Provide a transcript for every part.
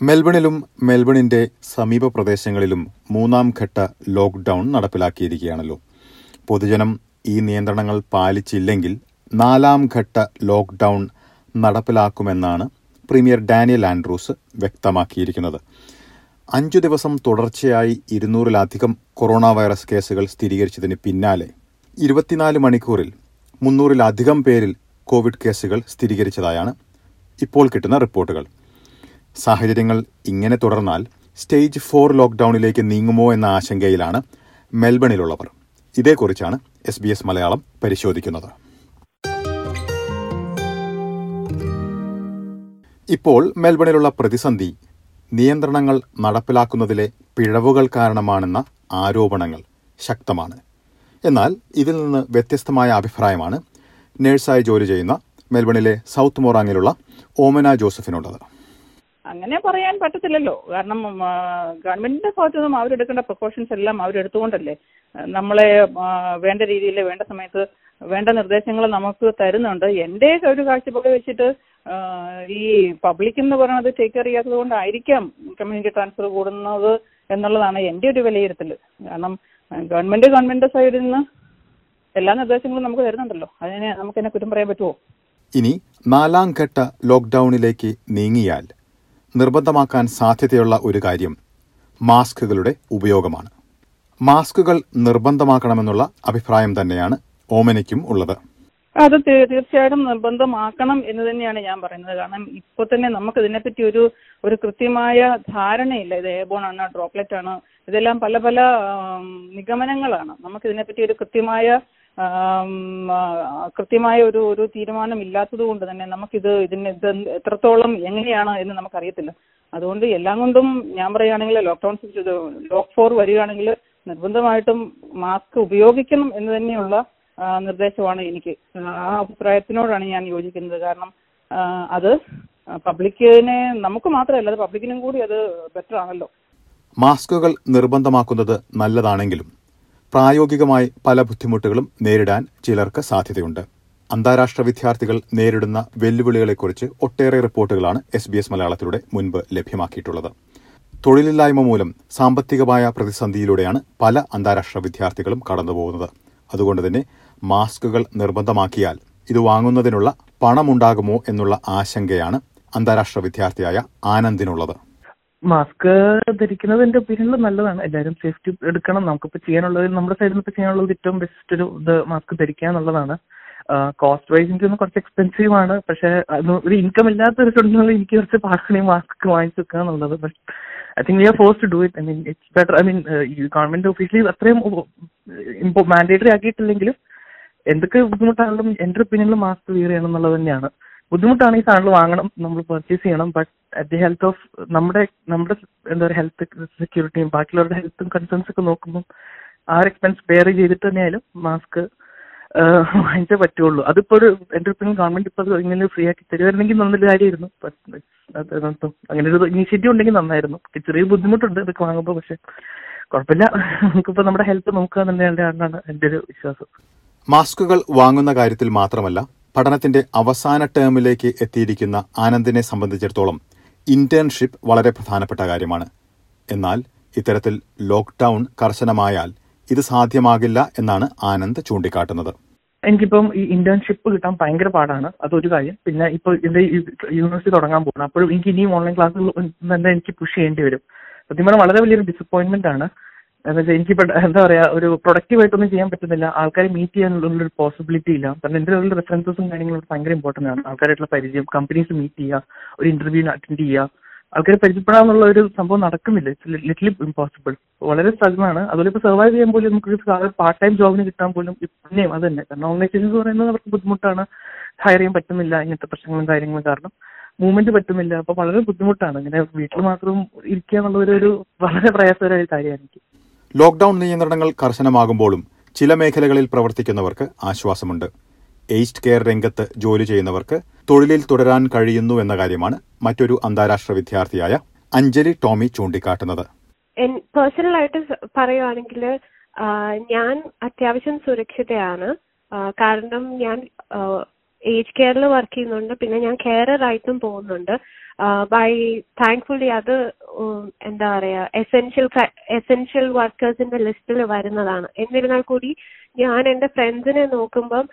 മെൽബണിലും മെൽബണിന്റെ സമീപ പ്രദേശങ്ങളിലും മൂന്നാം ഘട്ട ലോക്ക്ഡൌൺ നടപ്പിലാക്കിയിരിക്കുകയാണല്ലോ പൊതുജനം ഈ നിയന്ത്രണങ്ങൾ പാലിച്ചില്ലെങ്കിൽ നാലാം ഘട്ട ലോക്ക്ഡൌൺ നടപ്പിലാക്കുമെന്നാണ് പ്രീമിയർ ഡാനിയൽ ആൻഡ്രൂസ് വ്യക്തമാക്കിയിരിക്കുന്നത് അഞ്ചു ദിവസം തുടർച്ചയായി ഇരുന്നൂറിലധികം കൊറോണ വൈറസ് കേസുകൾ സ്ഥിരീകരിച്ചതിന് പിന്നാലെ ഇരുപത്തിനാല് മണിക്കൂറിൽ മുന്നൂറിലധികം പേരിൽ കോവിഡ് കേസുകൾ സ്ഥിരീകരിച്ചതായാണ് ഇപ്പോൾ കിട്ടുന്ന റിപ്പോർട്ടുകൾ സാഹചര്യങ്ങൾ ഇങ്ങനെ തുടർന്നാൽ സ്റ്റേജ് ഫോർ ലോക്ക്ഡൌണിലേക്ക് നീങ്ങുമോ എന്ന ആശങ്കയിലാണ് മെൽബണിലുള്ളവർ ഇതേക്കുറിച്ചാണ് എസ് ബി എസ് മലയാളം പരിശോധിക്കുന്നത് ഇപ്പോൾ മെൽബണിലുള്ള പ്രതിസന്ധി നിയന്ത്രണങ്ങൾ നടപ്പിലാക്കുന്നതിലെ പിഴവുകൾ കാരണമാണെന്ന ആരോപണങ്ങൾ ശക്തമാണ് എന്നാൽ ഇതിൽ നിന്ന് വ്യത്യസ്തമായ അഭിപ്രായമാണ് നഴ്സായി ജോലി ചെയ്യുന്ന മെൽബണിലെ സൗത്ത് മൊറാങ്ങിലുള്ള ഓമന ജോസഫിനുള്ളത് അങ്ങനെ പറയാൻ പറ്റത്തില്ലല്ലോ കാരണം ആ, ഗവൺമെന്റിന്റെ ഭാഗത്തു നിന്നും അവരെടുക്കേണ്ട പ്രിക്കോഷൻസ് എല്ലാം അവരെടുത്തുകൊണ്ടല്ലേ ആ, നമ്മളെ ആ, വേണ്ട രീതിയിൽ വേണ്ട സമയത്ത് വേണ്ട നിർദ്ദേശങ്ങൾ നമുക്ക് തരുന്നുണ്ട് എൻ്റെ ഒരു കാഴ്ചപ്പാട് വെച്ചിട്ട് ആ, ഈ പബ്ലിക് എന്ന് പറയുന്നത് ടേക്ക് കെയർ ചെയ്യാത്തത് കൊണ്ടായിരിക്കാം കമ്മ്യൂണിറ്റി ട്രാൻസ്ഫർ കൂടുന്നത് എന്നുള്ളതാണ് എൻ്റെ ഒരു വിലയിരുത്തൽ കാരണം ഗവൺമെന്റ് ഗവൺമെന്റ് സൈഡിൽ നിന്ന് എല്ലാ നിർദ്ദേശങ്ങളും നമുക്ക് തരുന്നുണ്ടല്ലോ അതിനെ നമുക്ക് എന്നെ കുറ്റം പറയാൻ പറ്റുമോ ഇനി നാലാം ഘട്ട ലോക്ക്ഡൌണിലേക്ക് നീങ്ങിയാൽ നിർബന്ധമാക്കാൻ സാധ്യതയുള്ള ഒരു കാര്യം മാസ്കുകളുടെ ഉപയോഗമാണ് മാസ്കുകൾ നിർബന്ധമാക്കണമെന്നുള്ള അഭിപ്രായം തന്നെയാണ് ഓമനയ്ക്കും ഉള്ളത് അത് തീ- തീർച്ചയായിട്ടും നിർബന്ധമാക്കണം എന്ന് തന്നെയാണ് ഞാൻ പറയുന്നത് കാരണം ഇപ്പൊ തന്നെ നമുക്ക് ഇതിനെപ്പറ്റി ഒരു ഒരു കൃത്യമായ ധാരണയില്ല ഇത് എയർബോൺ ആണ് ഡ്രോപ്ലെറ്റ് ആണ് ഇതെല്ലാം പല പല ആം, നിഗമനങ്ങളാണ് നമുക്ക് ഇതിനെപ്പറ്റി ഒരു കൃത്യമായ ആം, ആ, കൃത്യമായ ഒരു ഒരു തീരുമാനം ഇല്ലാത്തത് കൊണ്ട് തന്നെ നമുക്കിത് ഇതിന് ഇത് എത്രത്തോളം എങ്ങനെയാണ് എന്ന് നമുക്കറിയത്തില്ല അതുകൊണ്ട് എല്ലാം കൊണ്ടും ഞാൻ പറയുകയാണെങ്കിൽ ലോക്ക്ഡൌൺ ലോക്ക് ഫോർ വരികയാണെങ്കിൽ നിർബന്ധമായിട്ടും മാസ്ക് ഉപയോഗിക്കണം എന്ന് തന്നെയുള്ള ആ, നിർദ്ദേശമാണ് എനിക്ക് ആ അഭിപ്രായത്തിനോടാണ് ഞാൻ യോജിക്കുന്നത് കാരണം ആ, അത് പബ്ലിക്കിനെ നമുക്ക് മാത്രമല്ല അത് പബ്ലിക്കിനും കൂടി അത് ബെറ്റർ ആണല്ലോ മാസ്കുകൾ നിർബന്ധമാക്കുന്നത് നല്ലതാണെങ്കിലും പ്രായോഗികമായി പല ബുദ്ധിമുട്ടുകളും നേരിടാൻ ചിലർക്ക് സാധ്യതയുണ്ട് അന്താരാഷ്ട്ര വിദ്യാർത്ഥികൾ നേരിടുന്ന വെല്ലുവിളികളെക്കുറിച്ച് ഒട്ടേറെ റിപ്പോർട്ടുകളാണ് എസ് ബി എസ് മലയാളത്തിലൂടെ മുൻപ് ലഭ്യമാക്കിയിട്ടുള്ളത് തൊഴിലില്ലായ്മ മൂലം സാമ്പത്തികമായ പ്രതിസന്ധിയിലൂടെയാണ് പല അന്താരാഷ്ട്ര വിദ്യാർത്ഥികളും കടന്നുപോകുന്നത് അതുകൊണ്ട് തന്നെ മാസ്കുകൾ നിർബന്ധമാക്കിയാൽ ഇത് വാങ്ങുന്നതിനുള്ള പണമുണ്ടാകുമോ എന്നുള്ള ആശങ്കയാണ് അന്താരാഷ്ട്ര വിദ്യാർത്ഥിയായ ആനന്ദിനുള്ളത് മാസ്ക് ധരിക്കുന്നത് എന്റെ ഒപ്പീനിയനിൽ നല്ലതാണ് എല്ലാവരും സേഫ്റ്റി എടുക്കണം നമുക്കിപ്പോ ചെയ്യാനുള്ളത് നമ്മുടെ സൈഡിൽ നിന്ന് ഇപ്പൊ ചെയ്യാനുള്ളത് ഏറ്റവും ബെസ്റ്റ് ഒരു ഇത് മാസ്ക് ധരിക്കുക എന്നുള്ളതാണ് കോസ്റ്റ് വൈസ് എനിക്ക് ഒന്ന് കുറച്ച് എക്സ്പെൻസീവ് ആണ് പക്ഷെ അത് ഒരു ഇൻകം ഇല്ലാത്ത ഒരു സ്റ്റുഡൻറ്റിനുള്ള എനിക്ക് കുറച്ച് പാർക്കണി മാസ്ക് വാങ്ങിച്ചു വെക്കുക എന്നുള്ളത് but I think we are forced to do it I mean it's better I mean government officially അത്രയും ഇപ്പോ മാൻഡേറ്ററി ആക്കിയിട്ടില്ലെങ്കിലും എന്തൊക്കെ ബുദ്ധിമുട്ടാണെങ്കിലും എന്റെ ഒപ്പീനിയനിൽ മാസ്ക് വിയർ ചെയ്യണം എന്നുള്ളത് തന്നെയാണ് ബുദ്ധിമുട്ടാണ് ഈ സാധനങ്ങൾ വാങ്ങണം നമ്മൾ പർച്ചേസ് ചെയ്യണം but at the health of നമ്മുടെ നമ്മുടെ എന്താ പറയുക ഹെൽത്ത് സെക്യൂരിറ്റിയും ബാക്കിയുള്ളവരുടെ ഹെൽത്തും കൺസേൺസ് ഒക്കെ നോക്കുമ്പോൾ ആ ഒരു എക്സ്പെൻസ് ബെയർ ചെയ്തിട്ട് തന്നെയായാലും മാസ്ക് വാങ്ങിച്ചേ പറ്റുള്ളൂ അതിപ്പോ ഒരു എന്റെ ഒപ്പീനിയൻ ഗവൺമെന്റ് ഇപ്പൊ അത് ഇങ്ങനെ ഫ്രീ ആക്കി തരുമായിരുന്നെങ്കിൽ നല്ലൊരു കാര്യമായിരുന്നു But അത് അതൊന്നും അങ്ങനെ ഒരു ഇനീഷ്യേറ്റീവ് ഉണ്ടെങ്കിൽ നന്നായിരുന്നു ചെറിയ ബുദ്ധിമുട്ടുണ്ട് ഇതൊക്കെ വാങ്ങുമ്പോൾ പക്ഷെ കുഴപ്പമില്ല നമുക്കിപ്പോ നമ്മുടെ ഹെൽത്ത് നോക്കുക തന്നെയാണ് എന്റെ ഒരു വിശ്വാസം മാസ്കുകൾ വാങ്ങുന്ന കാര്യത്തിൽ മാത്രമല്ല പഠനത്തിന്റെ അവസാന ടേമിലേക്ക് എത്തിയിരിക്കുന്ന ആനന്ദിനെ സംബന്ധിച്ചിടത്തോളം ഇന്റേൺഷിപ്പ് വളരെ പ്രധാനപ്പെട്ട കാര്യമാണ് എന്നാൽ ഇത്തരത്തിൽ ലോക്ക്ഡൌൺ കർശനമായാൽ ഇത് സാധ്യമാകില്ല എന്നാണ് ആനന്ദ് ചൂണ്ടിക്കാട്ടുന്നത് എനിക്കിപ്പം ഈ ഇന്റേൺഷിപ്പ് കിട്ടാൻ ഭയങ്കര പാടാണ് അതൊരു കാര്യം പിന്നെ ഇപ്പൊ എന്റെ യൂണിവേഴ്സിറ്റി തുടങ്ങാൻ പോകുന്നത് അപ്പോഴും എനിക്ക് ഇനിയും ഓൺലൈൻ ക്ലാസ്സുകൾ തന്നെ എനിക്ക് പുഷ് ചെയ്യേണ്ടി വരും സത്യം പറഞ്ഞാൽ വളരെ വലിയൊരു ഡിസപ്പോയിന്റ്മെന്റ് ആണ് എന്താ വെച്ചാൽ എനിക്കിപ്പോ എന്താ പറയാ ഒരു പ്രൊഡക്റ്റീവ് ആയിട്ടൊന്നും ചെയ്യാൻ പറ്റുന്നില്ല ആൾക്കാരെ മീറ്റ് ചെയ്യാനുള്ള ഒരു പോസിബിലിറ്റി ഇല്ല കാരണം എന്റെ ഉള്ള റെഫറൻസസും കാര്യങ്ങളും ഭയങ്കര ഇമ്പോർട്ടന്റ് ആണ് ആൾക്കാരായിട്ടുള്ള പരിചയം കമ്പനീസ് മീറ്റ് ചെയ്യുക ഒരു ഇന്റർവ്യൂ അറ്റൻഡ് ചെയ്യുക ആൾക്കാരെ പരിചയപ്പെടാന്നുള്ള ഒരു സംഭവം നടക്കുന്നില്ല ലിറ്റിൽ ഇമ്പോസിബിൾ വളരെ സ്ട്രഗിൾ ആണ് അതുപോലെ ഇപ്പൊ സർവൈവ് ചെയ്യാൻ പോലും നമുക്ക് പാർട്ട് ടൈം ജോബിന് കിട്ടാൻ പോലും പിന്നെയും അത് തന്നെ കാരണം ഓർഗനൈസേഷൻ എന്ന് പറയുന്നത് അവർക്ക് ബുദ്ധിമുട്ടാണ് ഹയർ ചെയ്യാൻ പറ്റുന്നില്ല ഇങ്ങനത്തെ പ്രശ്നങ്ങളും കാര്യങ്ങളും കാരണം മൂവ്മെന്റ് പറ്റുന്നില്ല അപ്പൊ വളരെ ബുദ്ധിമുട്ടാണ് ഇങ്ങനെ വീട്ടിൽ മാത്രം ഇരിക്കുക എന്നുള്ള ഒരു ഒരു വളരെ പ്രയാസകരമായ കാര്യമാണ് എനിക്ക് ലോക്ക്ഡൌൺ നിയന്ത്രണങ്ങൾ കർശനമാകുമ്പോഴും ചില മേഖലകളിൽ പ്രവർത്തിക്കുന്നവർക്ക് ആശ്വാസമുണ്ട് എയ്സ്റ്റ് കെയർ രംഗത്ത് ജോലി ചെയ്യുന്നവർക്ക് തൊഴിലിൽ തുടരാൻ കഴിയുന്നു എന്ന കാര്യമാണ് മറ്റൊരു അന്താരാഷ്ട്ര വിദ്യാർത്ഥിയായ അഞ്ജലി ടോമി ചൂണ്ടിക്കാട്ടുന്നത് പേഴ്സണൽ ആയിട്ട് പറയുവാണെങ്കിൽ ഞാൻ അത്യാവശ്യം സുരക്ഷിതയാണ് ആ, കാരണം ഞാൻ ഏജ് കെയറിൽ വർക്ക് ചെയ്യുന്നുണ്ട് പിന്നെ ഞാൻ കെയറർ ആയിട്ടും പോകുന്നുണ്ട് ബൈ താങ്ക്ഫുള്ളി അത് ഉം, എന്താ പറയാ എസെൻഷ്യൽ എസെൻഷ്യൽ വർക്കേഴ്സിന്റെ ലിസ്റ്റിൽ വരുന്നതാണ് എന്നിരുന്നാൽ കൂടി ഞാൻ എന്റെ ഫ്രണ്ട്സിനെ നോക്കുമ്പം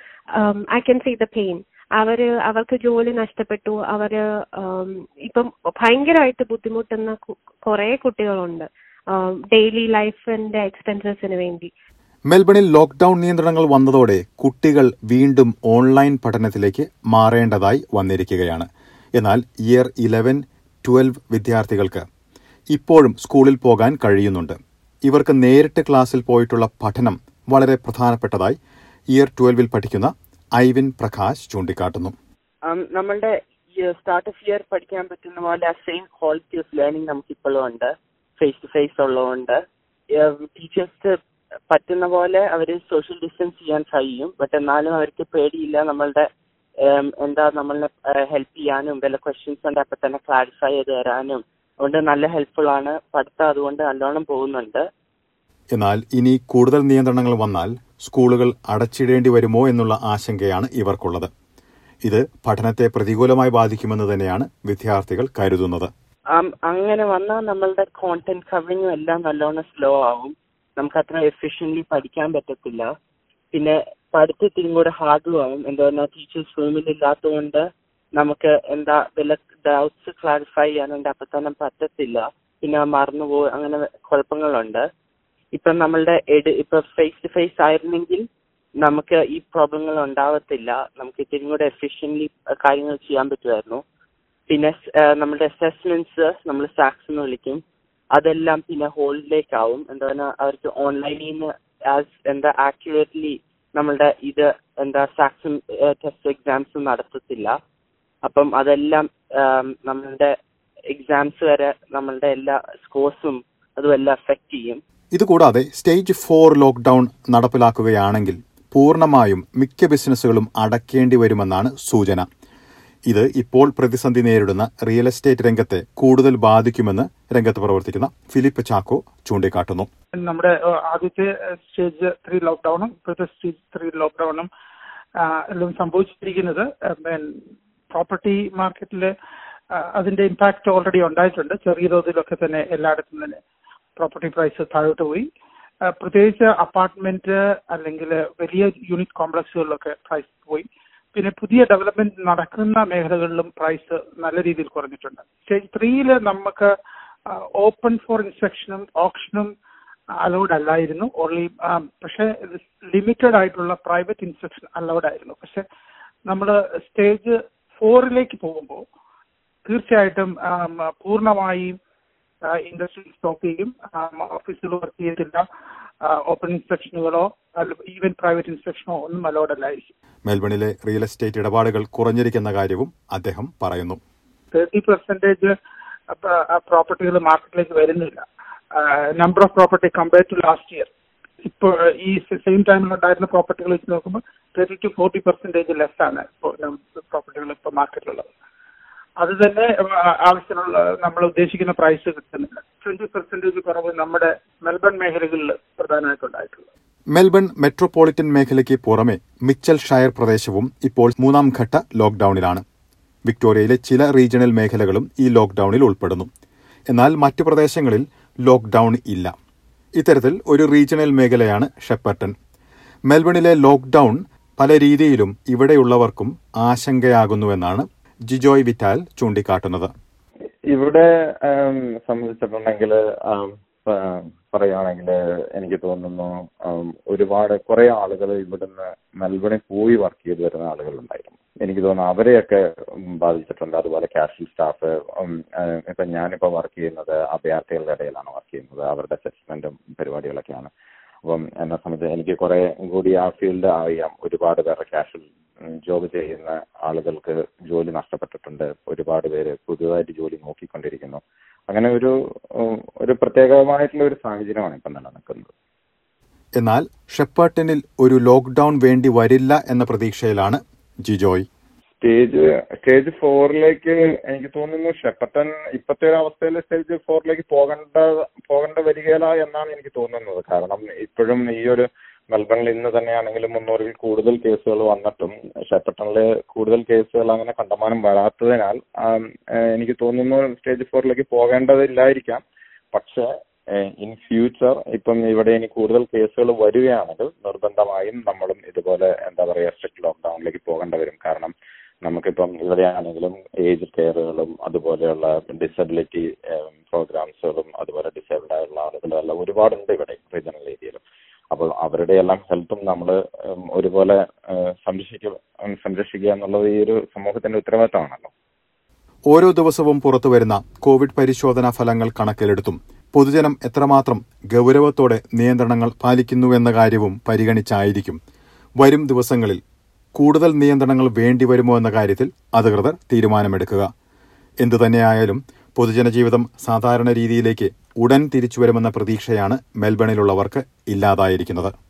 I can see the pain അവര് അവർക്ക് ജോലി നഷ്ടപ്പെട്ടു അവര് ഉം, ഇപ്പം ഭയങ്കരമായിട്ട് ബുദ്ധിമുട്ടുന്ന കുറെ കുട്ടികളുണ്ട് ഡെയിലി ലൈഫിന്റെ എക്സ്പെൻസസിന് വേണ്ടി മെൽബണിൽ ലോക്ഡൌൺ നിയന്ത്രണങ്ങൾ വന്നതോടെ കുട്ടികൾ വീണ്ടും ഓൺലൈൻ പഠനത്തിലേക്ക് മാറേണ്ടതായി വന്നിരിക്കുകയാണ് എന്നാൽ ഇയർ ഇലവൻ ട്വൽവ് വിദ്യാർത്ഥികൾക്ക് ഇപ്പോഴും സ്കൂളിൽ പോകാൻ കഴിയുന്നുണ്ട് ഇവർക്ക് നേരിട്ട് ക്ലാസ്സിൽ പോയിട്ടുള്ള പഠനം വളരെ പ്രധാനപ്പെട്ടതായി ഇയർ ട്വൽവിൽ പഠിക്കുന്ന ഐവിൻ പ്രകാശ് ചൂണ്ടിക്കാട്ടുന്നു um, നമ്മളുടെ സ്റ്റാർട്ട് ഓഫ് ഇയർ പഠിക്കാൻ പറ്റുന്ന പോലെ ആ സെയിം ക്വാളിറ്റി ഓഫ് ലേണിംഗ് നമുക്ക് ഇപ്പോഴും ഉണ്ട് ഫേസ് ടു ഫേസ് ഉള്ളതുകൊണ്ട് ടീച്ചേഴ്സ് പറ്റുന്ന പോലെ അവർ സോഷ്യൽ ഡിസ്റ്റൻസ് ചെയ്യാൻ കഴിയും ബട്ട് എന്നാലും അവർക്ക് പേടിയില്ല നമ്മളുടെ um, എന്താ നമ്മളെ ഹെൽപ്പ് ചെയ്യാനും വല്ല ക്വസ്റ്റ്യൻസ് ഉണ്ട് അപ്പൊ തന്നെ ക്ലാരിഫൈ ചെയ്ത് തരാനും അതുകൊണ്ട് നല്ല ഹെൽപ്ഫുൾ ആണ് പഠിത്തം അതുകൊണ്ട് നല്ലോണം പോകുന്നുണ്ട് എന്നാൽ ഇനി കൂടുതൽ നിയന്ത്രണങ്ങൾ വന്നാൽ സ്കൂളുകൾ അടച്ചിടേണ്ടി വരുമോ എന്നുള്ള ആശങ്കയാണ് ഇവർക്കുള്ളത് ഇത് പഠനത്തെ പ്രതികൂലമായി ബാധിക്കുമെന്ന് തന്നെയാണ് വിദ്യാർത്ഥികൾ കരുതുന്നത് um, അങ്ങനെ വന്നാൽ നമ്മളുടെ കോണ്ടന്റ് കവറിങ്ങും എല്ലാം നല്ലോണം സ്ലോ ആവും നമുക്ക് അത്ര എഫിഷ്യൻ്റ്ലി പഠിക്കാൻ പറ്റത്തില്ല പിന്നെ പഠിത്തത്തിനും കൂടെ ഹാർഡും ആവും എന്താ പറഞ്ഞാൽ ടീച്ചേഴ്സ് റൂമിൽ ഇല്ലാത്തതുകൊണ്ട് നമുക്ക് എന്താ വല്ല ഡൗട്ട്സ് ക്ലാരിഫൈ ചെയ്യാനുണ്ട് അപ്പൊ തന്നെ പറ്റത്തില്ല പിന്നെ മറന്നുപോകും അങ്ങനെ കുഴപ്പങ്ങളുണ്ട് ഇപ്പം നമ്മളുടെ എഡ് ഇപ്പൊ ഫേസ് ടു ഫേസ് ആയിരുന്നെങ്കിൽ നമുക്ക് ഈ പ്രോബ്ലങ്ങൾ ഉണ്ടാവത്തില്ല നമുക്ക് ഇത്തിരി കൂടെ എഫിഷ്യൻ്റ്ലി കാര്യങ്ങൾ ചെയ്യാൻ പറ്റുമായിരുന്നു പിന്നെ സ്- ആ, നമ്മുടെ അസസ്മെന്റ്സ് നമ്മൾ സാക്സ് എന്ന് വിളിക്കും അതെല്ലാം പിന്നെ ഹോൾഡിലേക്കാവും എന്താ പറഞ്ഞാൽ അവർക്ക് ഓൺലൈനിൽ നിന്ന് ആസ് എന്താ ആക്യുറേറ്റ്ലി നമ്മളുടെ ഇത് എന്താ സാക്സും ടെസ്റ്റ് എക്സാംസും നടത്തത്തില്ല അപ്പം അതെല്ലാം ആം, നമ്മളുടെ എക്സാംസ് വരെ നമ്മളുടെ എല്ലാ സ്കോഴ്സും അതും എല്ലാം അഫക്റ്റ് ചെയ്യും ഇതുകൂടാതെ സ്റ്റേജ് ഫോർ ലോക്ക്ഡൌൺ നടപ്പിലാക്കുകയാണെങ്കിൽ പൂർണ്ണമായും മിക്ക ബിസിനസ്സുകളും അടയ്ക്കേണ്ടി വരുമെന്നാണ് സൂചന ഇത് ഇപ്പോൾ പ്രതിസന്ധി നേരിടുന്ന റിയൽ എസ്റ്റേറ്റ് രംഗത്തെ കൂടുതൽ ബാധിക്കുമെന്ന് രംഗത്ത് പ്രവർത്തിക്കുന്ന ഫിലിപ്പ് ചാക്കോ ചൂണ്ടിക്കാട്ടുന്നു നമ്മുടെ ഏഹ്, ആദ്യത്തെ സ്റ്റേജ് ത്രീ ലോക്ക്ഡൌണും ഇപ്പോഴത്തെ സ്റ്റേജ് ത്രീ ലോക്ക്ഡൌണും എല്ലാം സംഭവിച്ചിരിക്കുന്നത് പ്രോപ്പർട്ടി മാർക്കറ്റിൽ അതിന്റെ ഇമ്പാക്ട് ഓൾറെഡി ഉണ്ടായിട്ടുണ്ട് ചെറിയ തോതിലൊക്കെ തന്നെ എല്ലായിടത്തും തന്നെ പ്രോപ്പർട്ടി പ്രൈസ് താഴോട്ട് പോയി ആ, പ്രത്യേകിച്ച് അപ്പാർട്ട്മെന്റ് അല്ലെങ്കിൽ വലിയ യൂണിറ്റ് കോംപ്ലക്സുകളിലൊക്കെ പ്രൈസ് പോയി പിന്നെ പുതിയ ഡെവലപ്മെന്റ് നടക്കുന്ന മേഖലകളിലും പ്രൈസ് നല്ല രീതിയിൽ കുറഞ്ഞിട്ടുണ്ട് സ്റ്റേജ് ത്രീയിൽ നമുക്ക് ഓപ്പൺ ഫോർ ഇൻസ്പെക്ഷനും ഓപ്ഷനും അലൗഡ് അല്ലായിരുന്നു ഓൺലി പക്ഷെ ലിമിറ്റഡ് ആയിട്ടുള്ള പ്രൈവറ്റ് ഇൻസ്പെക്ഷൻ അലൗഡ് ആയിരുന്നു പക്ഷെ നമ്മൾ സ്റ്റേജ് ഫോറിലേക്ക് പോകുമ്പോൾ തീർച്ചയായിട്ടും ആം, പൂർണ്ണമായും ഇൻഡസ്ട്രി സ്റ്റോപ്പ് ചെയ്യും ഓഫീസുകൾ വർക്ക് ചെയ്തില്ല ഓപ്പൺ ഇൻസ്പെക്ഷനുകളോ ഈവൻ പ്രൈവറ്റ് ഇൻസ്പെക്ഷനോ ഒന്നും അലൗഡ് അല്ലായിരിക്കും മെൽബണിലെ റിയൽ എസ്റ്റേറ്റ് ഇടപാടുകൾ കുറഞ്ഞിരിക്കുന്ന കാര്യവും അദ്ദേഹം പറയുന്നു തേർട്ടി പെർസെന്റേജ് പ്രോപ്പർട്ടികൾ മാർക്കറ്റിലേക്ക് വരുന്നില്ല number of property compare to last year ഇപ്പോൾ ഈ സെയിം ടൈമിൽ ഉണ്ടായിരുന്ന പ്രോപ്പർട്ടികൾ വെച്ച് നോക്കുമ്പോൾ thirty to forty percentage less ആണ് ഇപ്പോൾ പ്രോപ്പർട്ടികൾ ഇപ്പോൾ മാർക്കറ്റിലുള്ളത് അത് തന്നെ ആ, ആവശ്യമുള്ള നമ്മൾ ഉദ്ദേശിക്കുന്ന പ്രൈസ് കിട്ടുന്നില്ല ട്വന്റി പെർസെന്റേജ് കുറവ് നമ്മുടെ മെൽബൺ മേഖലകളിൽ പ്രധാനമായിട്ടുണ്ടായിട്ടുള്ളത് മെൽബൺ മെട്രോപൊളിറ്റൻ മേഖലയ്ക്ക് പുറമെ മിച്ചൽ ഷയർ പ്രദേശവും ഇപ്പോൾ മൂന്നാം ഘട്ട ലോക്ക്ഡൌണിലാണ് വിക്ടോറിയയിലെ ചില റീജിയണൽ മേഖലകളും ഈ ലോക്ക്ഡൌണിൽ ഉൾപ്പെടുന്നു എന്നാൽ മറ്റു പ്രദേശങ്ങളിൽ ലോക്ക്ഡൌൺ ഇല്ല ഇത്തരത്തിൽ ഒരു റീജിയണൽ മേഖലയാണ് ഷെപ്പർട്ടൺ മെൽബണിലെ ലോക്ക്ഡൌൺ പല രീതിയിലും ഇവിടെയുള്ളവർക്കും ആശങ്കയാകുന്നുവെന്നാണ് ജിജോയ് വിറ്റാൽ ചൂണ്ടിക്കാട്ടുന്നത് ഇവിടെ ആം, സംബന്ധിച്ചിട്ടുണ്ടെങ്കിൽ പറയുകയാണെങ്കിൽ എനിക്ക് തോന്നുന്നു ആം, ഒരുപാട് കുറെ ആളുകൾ ഇവിടുന്ന് മെൽബണിൽ പോയി വർക്ക് ചെയ്ത് വരുന്ന ആളുകളുണ്ടായിരുന്നു എനിക്ക് തോന്നുന്നു അവരെയൊക്കെ ഉം, ബാധിച്ചിട്ടുണ്ട് അതുപോലെ കാഷ്വൽ സ്റ്റാഫ് ഇപ്പൊ ഞാനിപ്പോ വർക്ക് ചെയ്യുന്നത് അഭയാർത്ഥികളുടെ ഇടയിലാണ് വർക്ക് ചെയ്യുന്നത് അവരുടെ അസസ്മെന്റും പരിപാടികളൊക്കെയാണ് അപ്പം എന്നെ സംബന്ധിച്ച് എനിക്ക് കുറെ കൂടി ആ ഫീൽഡ് അറിയാം ഒരുപാട് പേരെ കാഷ്വൽ ജോബ് ചെയ്യുന്ന ആളുകൾക്ക് ജോലി നഷ്ടപ്പെട്ടിട്ടുണ്ട് ഒരുപാട് പേര് പുതുതായിട്ട് ജോലി നോക്കിക്കൊണ്ടിരിക്കുന്നു അങ്ങനെ ഒരു ഉം, ഒരു പ്രത്യേകമായിട്ടുള്ള ഒരു സാഹചര്യമാണ് ഇപ്പം നിലനിൽക്കുന്നത് എന്നാൽ ഷെപ്പർട്ടനിൽ ഒരു ലോക്ക്ഡൌൺ വേണ്ടി വരില്ല എന്ന പ്രതീക്ഷയിലാണ് ജിജോയ് സ്റ്റേജ് സ്റ്റേജ് ഫോറിലേക്ക് എനിക്ക് തോന്നുന്നു ഷെപ്പട്ടൻ ഇപ്പോഴത്തെ ഒരു അവസ്ഥയിൽ സ്റ്റേജ് ഫോറിലേക്ക് പോകേണ്ട പോകേണ്ട വരികയില്ല എന്നാണ് എനിക്ക് തോന്നുന്നത് കാരണം ഇപ്പോഴും ഈ ഒരു മെൽബണിൽ ഇന്ന് തന്നെയാണെങ്കിലും മുന്നൂറിൽ കൂടുതൽ കേസുകൾ വന്നിട്ടും ഷെപ്പട്ടണില് കൂടുതൽ കേസുകൾ അങ്ങനെ കണ്ടമാനം വരാത്തതിനാൽ ആം, ഏഹ് എനിക്ക് തോന്നുന്നു സ്റ്റേജ് ഫോറിലേക്ക് പോകേണ്ടതില്ലായിരിക്കാം പക്ഷേ ഇൻ ഫ്യൂച്ചർ ഇപ്പം ഇവിടെ ഇനി കൂടുതൽ കേസുകൾ വരികയാണെങ്കിൽ നിർബന്ധമായും നമ്മളും ഇതുപോലെ എന്താ പറയുക സ്ട്രിക്ട് ലോക്ക്ഡൌണിലേക്ക് പോകേണ്ടി വരും കാരണം നമുക്കിപ്പം ഇവിടെയാണെങ്കിലും ഏജ് കെയറുകളും അതുപോലെയുള്ള ഡിസബിലിറ്റി പ്രോഗ്രാംസുകളും അതുപോലെ ഡിസേബിൾഡ് ആയുള്ള ആളുകളും എല്ലാം ഒരുപാടുണ്ട് ഇവിടെ റീജിയണൽ ഏരിയയിലും അപ്പോൾ അവരുടെ എല്ലാം ഹെൽത്തും നമ്മൾ ഒരുപോലെ ഏഹ്, സംരക്ഷിക്കുക ഉം, സംരക്ഷിക്കുക എന്നുള്ളത് ഈ ഒരു സമൂഹത്തിന്റെ ഉത്തരവാദിത്തമാണല്ലോ ഓരോ ദിവസവും പുറത്തുവരുന്ന കോവിഡ് പരിശോധനാ ഫലങ്ങൾ കണക്കിലെടുത്തും പൊതുജനം എത്രമാത്രം ഗൗരവത്തോടെ നിയന്ത്രണങ്ങൾ പാലിക്കുന്നുവെന്ന കാര്യവും പരിഗണിച്ചായിരിക്കും വരും ദിവസങ്ങളിൽ കൂടുതൽ നിയന്ത്രണങ്ങൾ വേണ്ടിവരുമോ എന്ന കാര്യത്തിൽ അധികൃതർ തീരുമാനമെടുക്കുക എന്തുതന്നെയായാലും പൊതുജന ജീവിതം സാധാരണ രീതിയിലേക്ക് ഉടൻ തിരിച്ചുവരുമെന്ന പ്രതീക്ഷയാണ് മെൽബണിലുള്ളവർക്ക് ഇല്ലാതായിരിക്കുന്നത്